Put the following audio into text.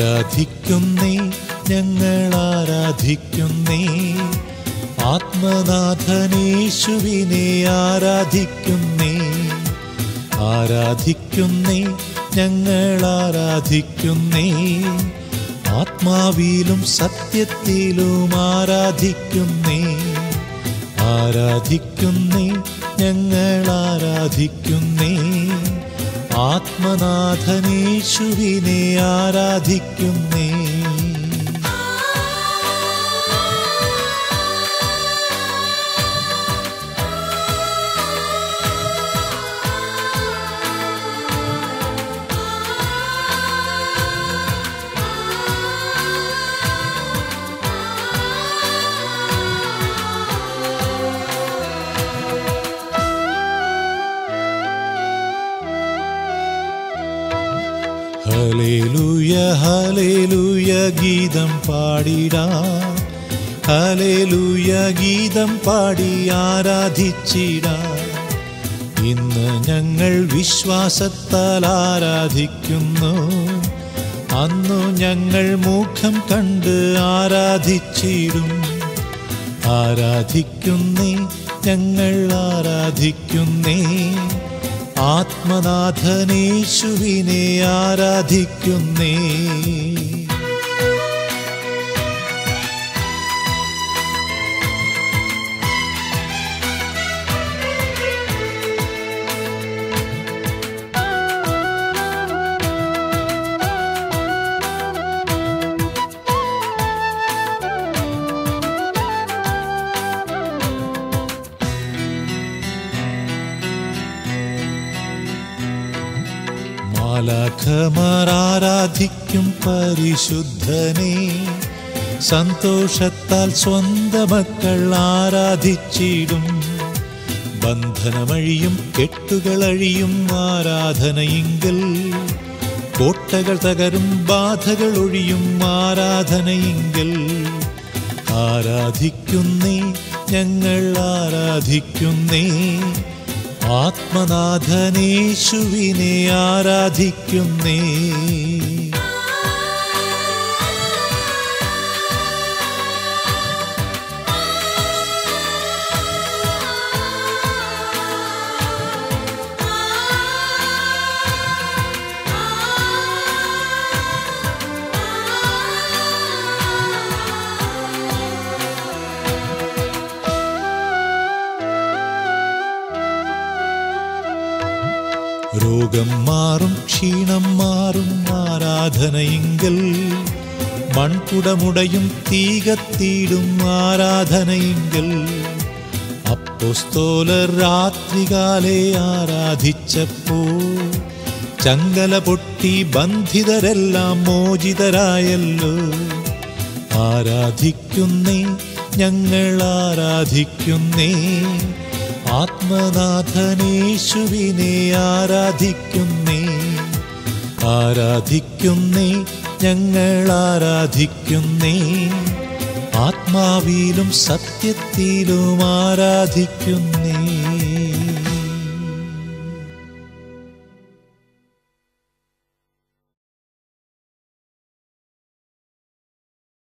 ആരാധിക്കുന്നേ ഞങ്ങൾ ആരാധിക്കുന്നേ ആത്മനാഥനേശുവിനെ ആരാധിക്കുന്നേ ആരാധിക്കുന്നേ ഞങ്ങൾ ആരാധിക്കുന്നേ ആത്മാവിലും സത്യത്തിലും ആരാധിക്കുന്നേ ആരാധിക്കുന്നേ ഞങ്ങൾ ആരാധിക്കുന്നേ ആത്മനാഥനേശുവിനെ ആരാധിക്കുന്നേ ഹലേലൂയ ഹലേലൂയ ഗീതം പാടിടാം ഹലേലൂയ ഗീതം പാടി ആരാധിച്ചിടാം ഇന്ന് ഞങ്ങൾ വിശ്വാസത്താൽ ആരാധിക്കുന്നു അന്നു ഞങ്ങൾ മുഖം കണ്ട് ആരാധിച്ചിടും ആരാധിക്കുന്നേ ഞങ്ങൾ ആരാധിക്കുന്നേ ആത്മനാഥനേശുവിനെ ആരാധിക്കുന്നേ മാലാഖമാർ ആരാധിക്കും പരിശുദ്ധനെ സന്തോഷത്താൽ സ്വന്ത മക്കൾ ആരാധിച്ചിടും ബന്ധനമഴിയും കെട്ടുകളഴിയും ആരാധനയിങ്കൽ കോട്ടകൾ തകരും ബാധകൾ ഒഴിയും ആരാധനയിങ്കൽ ആരാധിക്കുന്നേ ഞങ്ങൾ ആരാധിക്കുന്നേ ആത്മനാഥനേശുവിനെ ആരാധിക്കുന്നേ രോഗം മാറും ക്ഷീണം മാറും ആരാധനയിങ്കൽ മൺകുടമുടയും തീകത്തീടും ആരാധനയിങ്കൽ അപ്പോസ്തോലർ രാത്രികാലെ ആരാധിച്ചപ്പോൾ ചങ്കല പൊട്ടി ബന്ധിതരെല്ലാം മോചിതരായല്ലോ ആരാധിക്കുന്നേ ഞങ്ങൾ ആരാധിക്കുന്നേ ആത്മനാഥനേശുവിനെ ആരാധിക്കുന്നേ ആരാധിക്കുന്നേ ഞങ്ങൾ ആരാധിക്കുന്നേ ആത്മാവിലും സത്യത്തിലും ആരാധിക്കുന്നേ